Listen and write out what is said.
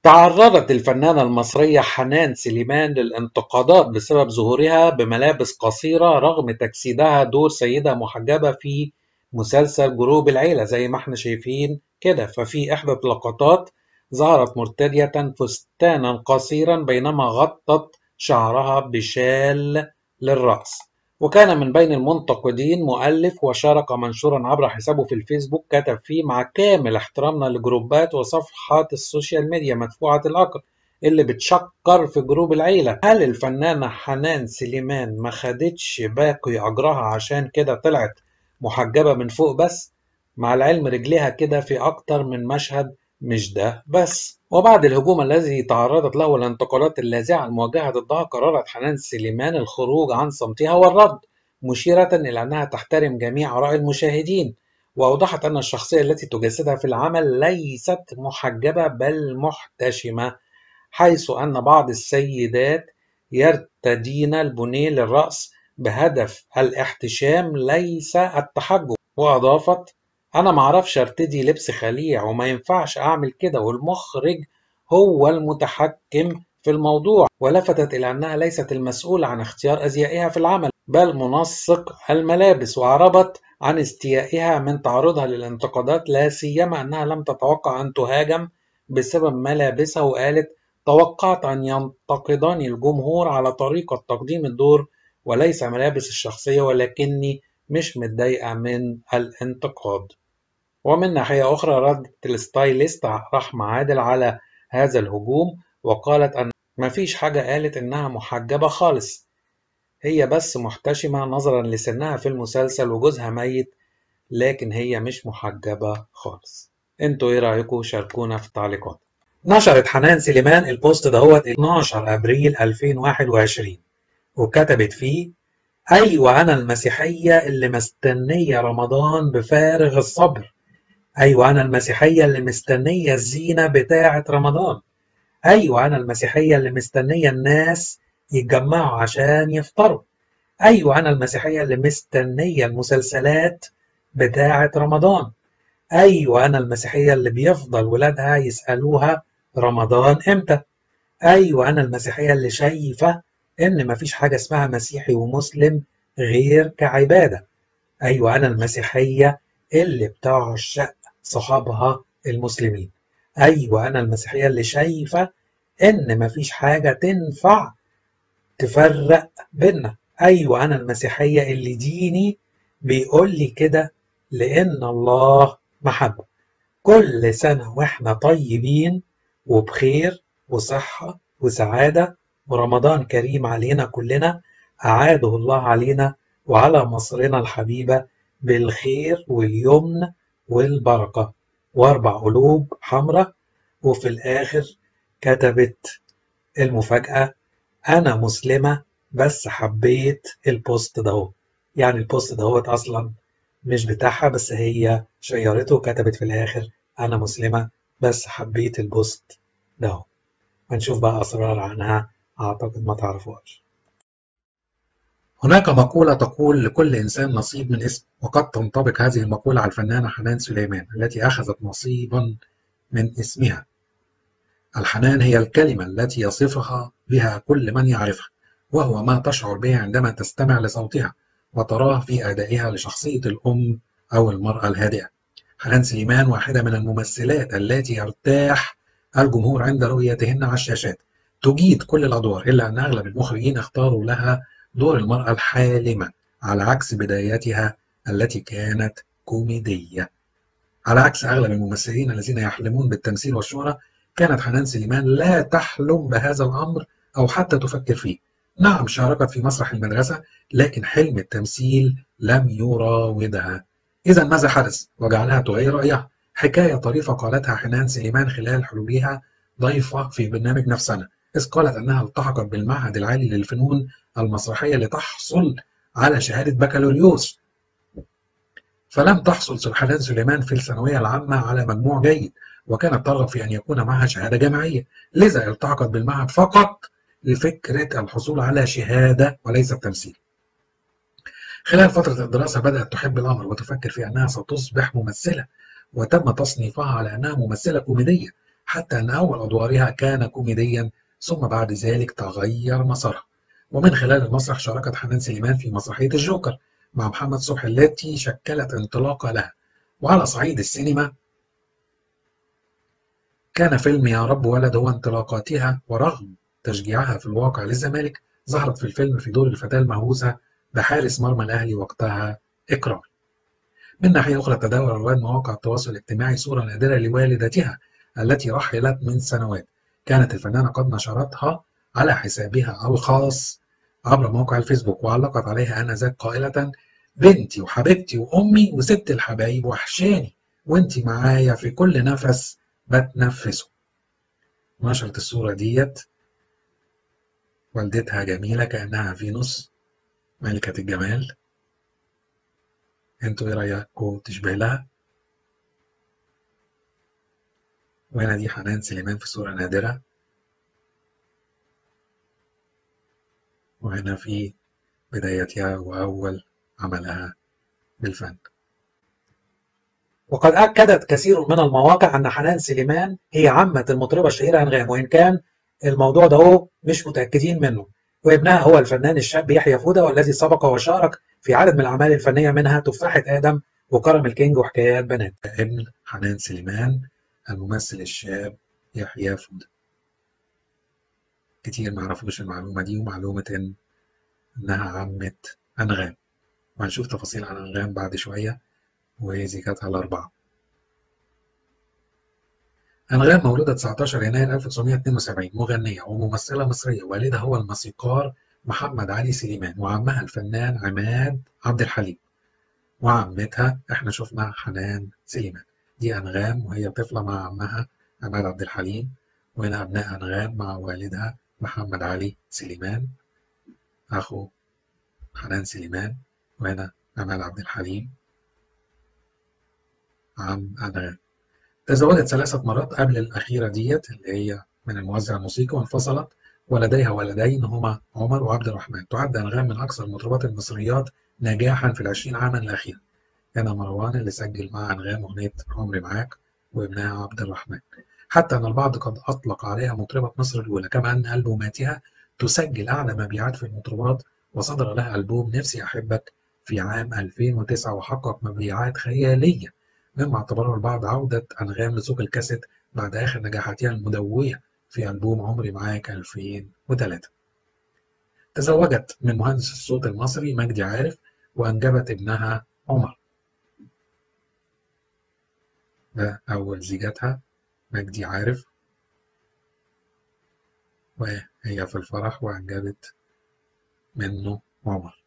تعرضت الفنانة المصرية حنان سليمان للانتقادات بسبب ظهورها بملابس قصيرة رغم تجسيدها دور سيدة محجبة في مسلسل جروب العيلة زي ما احنا شايفين كده ففي إحدى اللقطات ظهرت مرتدية فستانا قصيرا بينما غطت شعرها بشال للرأس وكان من بين المنتقدين مؤلف وشارك منشورا عبر حسابه في الفيسبوك كتب فيه مع كامل احترامنا لجروبات وصفحات السوشيال ميديا مدفوعة الأجر اللي بتشكر في جروب العيلة هل الفنانة حنان سليمان ما خدتش باقي أجرها عشان كده طلعت محجبة من فوق بس مع العلم رجليها كده في أكتر من مشهد مش ده بس وبعد الهجوم الذي تعرضت له والانتقادات اللاذعة الموجهة ضدها قررت حنان سليمان الخروج عن صمتها والرد مشيرة إلى أنها تحترم جميع آراء المشاهدين وأوضحت أن الشخصية التي تجسدها في العمل ليست محجبة بل محتشمة حيث أن بعض السيدات يرتدين البنيه للرأس بهدف الاحتشام ليس التحجب وأضافت أنا معرفش ارتدي لبس خليع وما ينفعش أعمل كده والمخرج هو المتحكم في الموضوع ولفتت إلى أنها ليست المسؤولة عن اختيار أزيائها في العمل بل منسق الملابس وعربت عن استيائها من تعرضها للانتقادات لا سيما أنها لم تتوقع أن تهاجم بسبب ملابسها وقالت توقعت أن ينتقدني الجمهور على طريقة تقديم الدور وليس ملابس الشخصية ولكني مش متضايقة من الانتقاد ومن ناحية أخرى ردت الستايليست رحمة عادل على هذا الهجوم وقالت أن مفيش حاجة قالت إنها محجبة خالص هي بس محتشمة نظرا لسنها في المسلسل وجوزها ميت لكن هي مش محجبة خالص انتوا ايه رأيكم شاركونا في التعليقات نشرت حنان سليمان البوست دهوت 12 ابريل 2021 وكتبت فيه ايوه انا المسيحية اللي مستنية رمضان بفارغ الصبر ايوه انا المسيحية اللي مستنية الزينة بتاعة رمضان ايوه انا المسيحية اللي مستنية الناس يتجمعوا عشان يفطروا ايوه انا المسيحية اللي مستنية المسلسلات بتاعة رمضان ايوه انا المسيحية اللي بيفضل ولادها يسألوها رمضان امتى ايوه انا المسيحية اللي شايفة ان مفيش حاجة اسمها مسيحي ومسلم غير كعبادة ايوه انا المسيحية اللي بتعشق صحابها المسلمين ايوه انا المسيحية اللي شايفة ان مفيش حاجة تنفع تفرق بينا ايوه انا المسيحية اللي ديني بيقول لي كده لان الله محبة كل سنة واحنا طيبين وبخير وصحة وسعادة ورمضان كريم علينا كلنا أعاده الله علينا وعلى مصرنا الحبيبة بالخير واليمن والبركة وأربع قلوب حمراء وفي الآخر كتبت المفاجأة أنا مسلمة بس حبيت البوست ده يعني البوست دهوت أصلا مش بتاعها بس هي شيرته وكتبت في الآخر أنا مسلمة بس حبيت البوست ده هنشوف بقى أسرار عنها أعتقد ما تعرفوهاش هناك مقولة تقول لكل إنسان نصيب من اسم وقد تنطبق هذه المقولة على الفنانة حنان سليمان التي أخذت نصيبا من اسمها الحنان هي الكلمة التي يصفها بها كل من يعرفها وهو ما تشعر به عندما تستمع لصوتها وتراه في أدائها لشخصية الأم أو المرأة الهادئة حنان سليمان واحدة من الممثلات التي يرتاح الجمهور عند رؤيتهن على الشاشات تجيد كل الأدوار إلا أن أغلب المخرجين اختاروا لها دور المرأة الحالمة على عكس بداياتها التي كانت كوميدية على عكس أغلب الممثلين الذين يحلمون بالتمثيل والشهرة كانت حنان سليمان لا تحلم بهذا الأمر أو حتى تفكر فيه نعم شاركت في مسرح المدرسة لكن حلم التمثيل لم يراودها إذا ماذا حدث وجعلها تغير رأيها حكاية طريفة قالتها حنان سليمان خلال حلولها ضيفة في برنامج نفسنا إذ قالت أنها التحقت بالمعهد العالي للفنون المسرحية لتحصل على شهادة بكالوريوس فلم تحصل حنان سليمان في الثانوية العامة على مجموع جيد وكانت ترغب في أن يكون معها شهادة جامعية لذا التحقت بالمعهد فقط لفكرة الحصول على شهادة وليس التمثيل خلال فترة الدراسة بدأت تحب الأمر وتفكر في أنها ستصبح ممثلة وتم تصنيفها على أنها ممثلة كوميدية حتى أن أول أدوارها كان كوميديا ثم بعد ذلك تغير مسارها ومن خلال المسرح شاركت حنان سليمان في مسرحية الجوكر مع محمد صبحي التي شكلت انطلاقة لها وعلى صعيد السينما كان فيلم يا رب ولد هو انطلاقاتها ورغم تشجيعها في الواقع للزمالك ظهرت في الفيلم في دور الفتاة المهووسة بحارس مرمى الأهلي وقتها إكرام من ناحية أخرى تداول رواد مواقع التواصل الاجتماعي صورة نادرة لوالدتها التي رحلت من سنوات كانت الفنانة قد نشرتها على حسابها الخاص عبر موقع الفيسبوك وعلقت عليها آنذاك قائلة بنتي وحبيبتي وأمي وست الحبايب وحشاني وانتي معايا في كل نفس بتنفسه نشرت الصورة ديت والدتها جميلة كأنها فينوس ملكة الجمال انتوا ايه رأيكم تشبه لها وهنا دي حنان سليمان في صورة نادرة وهنا في بدايتها وأول عملها بالفن وقد أكدت كثير من المواقع أن حنان سليمان هي عمة المطربة الشهيرة أنغام وإن كان الموضوع ده هو مش متأكدين منه وابنها هو الفنان الشاب يحيى فودة والذي سبق وشارك في عدد من الأعمال الفنية منها تفاحة آدم وكرم الكينج وحكايات بنات ابن حنان سليمان الممثل الشاب يحيى فودة كتير ما يعرفوش المعلومة دي ومعلومة إن إنها عمة أنغام وهنشوف تفاصيل عن أنغام بعد شوية وزيجاتها الأربعة أنغام مولودة 19 يناير 1972 مغنية وممثلة مصرية والدها هو الموسيقار محمد علي سليمان وعمها الفنان عماد عبد الحليم وعمتها احنا شفنا حنان سليمان دي أنغام وهي طفلة مع عمها عماد عبد الحليم وهنا أبناء أنغام مع والدها محمد علي سليمان أخو حنان سليمان وهنا عماد عبد الحليم عم أنغام تزوجت ثلاثة مرات قبل الأخيرة ديت اللي هي من الموزع الموسيقي وانفصلت ولديها ولدين هما عمر وعبد الرحمن تعد أنغام من أكثر المطربات المصريات نجاحا في العشرين عاما الأخيرة كان مروان اللي سجل مع أنغام أغنية عمري معاك وابنها عبد الرحمن حتى أن البعض قد أطلق عليها مطربة مصر الأولى كما أن ألبوماتها تسجل أعلى مبيعات في المطربات وصدر لها ألبوم نفسي أحبك في عام 2009 وحقق مبيعات خيالية مما اعتبره البعض عودة أنغام لسوق الكاسيت بعد آخر نجاحاتها المدوية في ألبوم عمري معاك 2003 تزوجت من مهندس الصوت المصري مجدي عارف وأنجبت ابنها عمر ده أول زيجتها مجدي عارف وهي في الفرح وأنجبت منه عمر